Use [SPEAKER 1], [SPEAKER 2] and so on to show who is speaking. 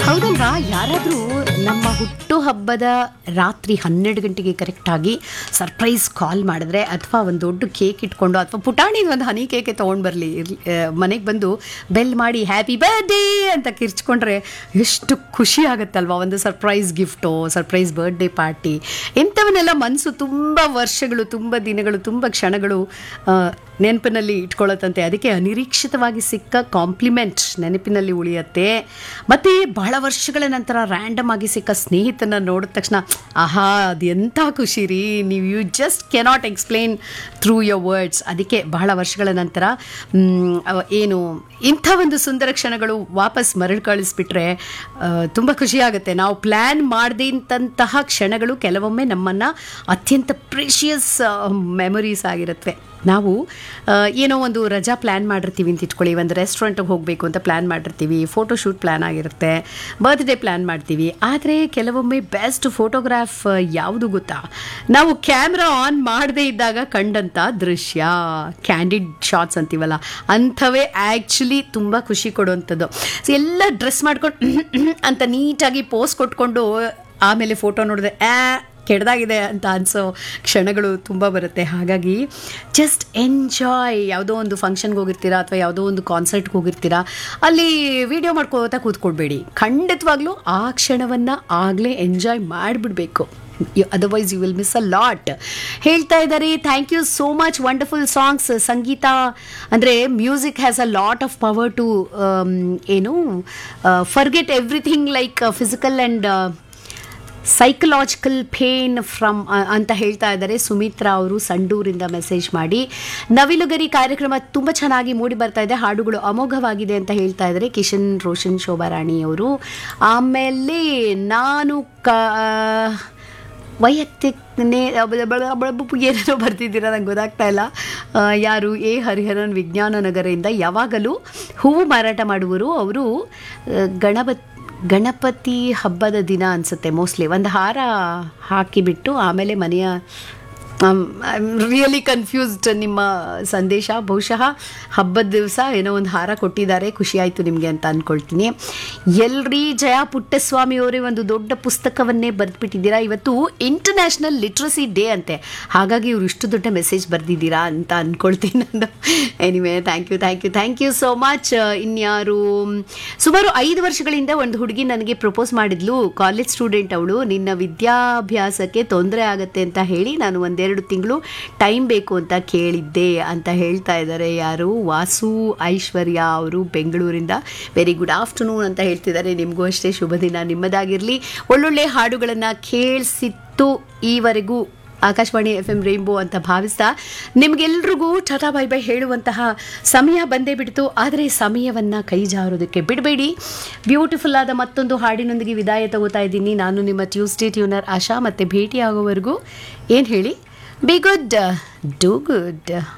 [SPEAKER 1] ಹೌದಲ್ವಾ ಯಾರಾದರೂ ನಮ್ಮ ಹುಟ್ಟು ಹಬ್ಬದ ರಾತ್ರಿ ಹನ್ನೆರಡು ಗಂಟೆಗೆ ಕರೆಕ್ಟಾಗಿ ಸರ್ಪ್ರೈಸ್ ಕಾಲ್ ಮಾಡಿದ್ರೆ ಅಥವಾ ಒಂದು ದೊಡ್ಡ ಕೇಕ್ ಇಟ್ಕೊಂಡು ಅಥವಾ ಪುಟಾಣಿ ಒಂದು ಹನಿ ಕೇಕೆ ತೊಗೊಂಡು ಬರಲಿ ಮನೆಗೆ ಬಂದು ಬೆಲ್ ಮಾಡಿ ಹ್ಯಾಪಿ ಬರ್ಡೇ ಅಂತ ಕಿರ್ಚ್ಕೊಂಡ್ರೆ ಎಷ್ಟು ಖುಷಿ ಆಗುತ್ತಲ್ವಾ ಒಂದು surprise gift surprise birthday party ಇಂಥವನ್ನೆಲ್ಲ ಮನಸ್ಸು ತುಂಬ ವರ್ಷಗಳು ತುಂಬ ದಿನಗಳು ತುಂಬ ಕ್ಷಣಗಳು ಆ, ನೆನಪಿನಲ್ಲಿ ಇಟ್ಕೊಳ್ಳುತ್ತಂತೆ ಅದಕ್ಕೆ ಅನಿರೀಕ್ಷಿತವಾಗಿ ಸಿಕ್ಕ ಕಾಂಪ್ಲಿಮೆಂಟ್ ನೆನಪಿನಲ್ಲಿ ಉಳಿಯತ್ತೆ ಮತ್ತು ಬಹಳ ವರ್ಷಗಳ ನಂತರ ರ್ಯಾಂಡಮ್ ಆಗಿ ಸಿಕ್ಕ ಸ್ನೇಹಿತನ ನೋಡಿದ ತಕ್ಷಣ ಆಹಾ ಅದು ಎಂಥ ಖುಷಿ ರೀ ನೀವು you just cannot explain through your words ಅದಕ್ಕೆ ಬಹಳ ವರ್ಷಗಳ ನಂತರ ಮ್, ಅವ- ಏನು ಇಂಥ ಒಂದು ಸುಂದರ ಕ್ಷಣಗಳು ವಾಪಸ್ ಮರಳು ಕಳಿಸ್ಬಿಟ್ರೆ ತುಂಬ ಖುಷಿಯಾಗುತ್ತೆ ನಾವು ಪ್ಲ್ಯಾನ್ ಮಾಡದಂತಹ ಕ್ಷಣಗಳು ಕೆಲವೊಮ್ಮೆ ನಮ್ಮನ್ನು ಅತ್ಯಂತ ಪ್ರೆಷಿಯಸ್ ಮೆಮೊರೀಸ್ ಆಗಿರುತ್ತವೆ ನಾವು ಆ, ಏನೋ ಒಂದು ರಜಾ ಪ್ಲ್ಯಾನ್ ಮಾಡಿರ್ತೀವಿ ಅಂತ ಇಟ್ಕೊಳ್ಳಿ ಒಂದು ರೆಸ್ಟೋರೆಂಟಿಗೆ ಹೋಗಬೇಕು ಅಂತ ಪ್ಲ್ಯಾನ್ ಮಾಡಿರ್ತೀವಿ ಫೋಟೋ ಶೂಟ್ ಪ್ಲ್ಯಾನ್ ಆಗಿರುತ್ತೆ ಬರ್ತ್ಡೇ ಪ್ಲ್ಯಾನ್ ಮಾಡ್ತೀವಿ ಆದರೆ ಕೆಲವೊಮ್ಮೆ ಬೆಸ್ಟ್ ಫೋಟೋಗ್ರಾಫ್ ಯಾವುದು ಗೊತ್ತಾ ನಾವು ಕ್ಯಾಮ್ರಾ ಆನ್ ಮಾಡದೇ ಇದ್ದಾಗ ಕಂಡಂಥ ದೃಶ್ಯ ಕ್ಯಾಂಡಿಡ್ ಶಾಟ್ಸ್ ಅಂತೀವಲ್ಲ ಅಂಥವೇ ಆ್ಯಕ್ಚುಲಿ ತುಂಬ ಖುಷಿ ಕೊಡುವಂಥದ್ದು So, ಎಲ್ಲ ಡ್ರೆಸ್ ಮಾಡ್ಕೊಂಡು ಅಂತ ನೀಟಾಗಿ ಪೋಸ್ ಕೊಟ್ಕೊಂಡು ಆಮೇಲೆ ಫೋಟೋ ನೋಡಿದ್ರೆ ಆ ಕೆಡ್ದಾಗಿದೆ ಅಂತ ಅನಿಸೋ ಕ್ಷಣಗಳು ತುಂಬ ಬರುತ್ತೆ ಹಾಗಾಗಿ ಜಸ್ಟ್ ಎಂಜಾಯ್ ಯಾವುದೋ ಒಂದು ಫಂಕ್ಷನ್ಗೆ ಹೋಗಿರ್ತೀರಾ ಅಥವಾ ಯಾವುದೋ ಒಂದು ಕಾನ್ಸರ್ಟ್ಗೆ ಹೋಗಿರ್ತೀರಾ ಅಲ್ಲಿ ವಿಡಿಯೋ ಮಾಡ್ಕೋತಾ ಕೂತ್ಕೊಳ್ಬೇಡಿ ಖಂಡಿತವಾಗ್ಲೂ ಆ ಕ್ಷಣವನ್ನು ಆಗಲೇ ಎಂಜಾಯ್ ಮಾಡಿಬಿಡ್ಬೇಕು otherwise you will miss a lot ಹೇಳ್ತಾ ಇದ್ದಾರೆ thank you so much wonderful songs ಸಂಗೀತ ಅಂದರೆ music has a lot of power to ಏನು forget everything like physical and psychological pain from ಅಂತ ಹೇಳ್ತಾ ಇದ್ದಾರೆ ಸುಮಿತ್ರಾ ಅವರು ಸಂಡೂರಿಂದ ಮೆಸೇಜ್ ಮಾಡಿ ನವಿಲುಗರಿ ಕಾರ್ಯಕ್ರಮ ತುಂಬ ಚೆನ್ನಾಗಿ ಮೂಡಿ ಬರ್ತಾ ಇದೆ ಹಾಡುಗಳು ಅಮೋಘವಾಗಿದೆ ಅಂತ ಹೇಳ್ತಾ ಇದ್ದಾರೆ ಕಿಶನ್ ರೋಷನ್ ಶೋಭಾರಾಣಿ ಅವರು ಆಮೇಲೆ ನಾನು ಕ ವೈಯಕ್ತಿಕನೇ ಏನೇನೋ ಬರ್ತಿದ್ದೀರಾ ನಂಗೆ ಗೊತ್ತಾಗ್ತಾ ಇಲ್ಲ ಆ, ಯಾರು ಎ ಹರಿಹರನ್ ವಿಜ್ಞಾನ ನಗರದಿಂದ ಯಾವಾಗಲೂ ಹೂವು ಮಾರಾಟ ಮಾಡುವರು ಅವರು ಆ, ಗಣಪತಿ ಗಣಪತಿ ಹಬ್ಬದ ದಿನ ಅನಿಸುತ್ತೆ ಮೋಸ್ಟ್ಲಿ ಒಂದು ಹಾರ ಹಾಕಿಬಿಟ್ಟು ಆಮೇಲೆ ಮನೆಯ ರಿಯಲಿ ಕನ್ಫ್ಯೂಸ್ಡ್ ನಿಮ್ಮ ಸಂದೇಶ ಬಹುಶಃ ಹಬ್ಬದ ದಿವಸ ಏನೋ ಒಂದು ಹಾರ ಕೊಟ್ಟಿದ್ದಾರೆ ಖುಷಿ ಆಯಿತು ನಿಮಗೆ ಅಂತ ಅಂದ್ಕೊಳ್ತೀನಿ ಎಲ್ರಿ ಜಯ ಪುಟ್ಟಸ್ವಾಮಿ ಅವರೇ ಒಂದು ದೊಡ್ಡ ಪುಸ್ತಕವನ್ನೇ ಬರೆದ್ಬಿಟ್ಟಿದ್ದೀರಾ ಇವತ್ತು ಇಂಟರ್ನ್ಯಾಷನಲ್ ಲಿಟ್ರಸಿ ಡೇ ಅಂತೆ ಹಾಗಾಗಿ ಇವರು ಇಷ್ಟು ದೊಡ್ಡ ಮೆಸೇಜ್ ಬರೆದಿದ್ದೀರಾ ಅಂತ ಅಂದ್ಕೊಳ್ತೀನಿ ನಾನು anyway thank you thank you thank you so much ಇನ್ಯಾರು ಸುಮಾರು ಐದು ವರ್ಷಗಳಿಂದ ಒಂದು ಹುಡುಗಿ ನನಗೆ ಪ್ರಪೋಸ್ ಮಾಡಿದ್ಲು ಕಾಲೇಜ್ ಸ್ಟೂಡೆಂಟ್ ಅವಳು ನಿನ್ನ ವಿದ್ಯಾಭ್ಯಾಸಕ್ಕೆ ತೊಂದರೆ ಆಗುತ್ತೆ ಅಂತ ಹೇಳಿ ನಾನು ಒಂದೆರಡು ತಿಂಗಳು ಟೈಮ್ ಬೇಕು ಅಂತ ಕೇಳಿದ್ದೆ ಅಂತ ಹೇಳ್ತಾ ಇದ್ದಾರೆ ಯಾರು ವಾಸು ಐಶ್ವರ್ಯ ಅವರು ಬೆಂಗಳೂರಿಂದ ವೆರಿ ಗುಡ್ ಆಫ್ಟರ್ನೂನ್ ಅಂತ ಹೇಳ್ತಿದ್ದಾರೆ ನಿಮಗೂ ಅಷ್ಟೇ ಶುಭ ದಿನ ನಿಮ್ಮದಾಗಿರಲಿ ಒಳ್ಳೊಳ್ಳೆ ಹಾಡುಗಳನ್ನು ಕೇಳಿಸಿತ್ತು ಈವರೆಗೂ ಆಕಾಶವಾಣಿ ಎಫ್ ಎಂ ರೈನ್ಬೋ ಅಂತ ಭಾವಿಸ್ತಾ ನಿಮಗೆಲ್ರಿಗೂ ಟಾಟಾ ಬೈ ಬೈ ಹೇಳುವಂತಹ ಸಮಯ ಬಂದೇ ಬಿಡ್ತು ಆದರೆ ಸಮಯವನ್ನು ಕೈ ಜಾರೋದಕ್ಕೆ ಬಿಡಬೇಡಿ ಬ್ಯೂಟಿಫುಲ್ ಆದ ಮತ್ತೊಂದು ಹಾಡಿನೊಂದಿಗೆ ವಿದಾಯ ತಗೋತಾ ಇದ್ದೀನಿ ನಾನು ನಿಮ್ಮ ಟ್ಯೂಸ್ಡೇ ಟ್ಯೂನರ್ ಆಶಾ ಮತ್ತೆ ಭೇಟಿ ಆಗೋವರೆಗೂ ಏನು ಹೇಳಿ ಬಿ ಗುಡ್ ಡೂ ಗುಡ್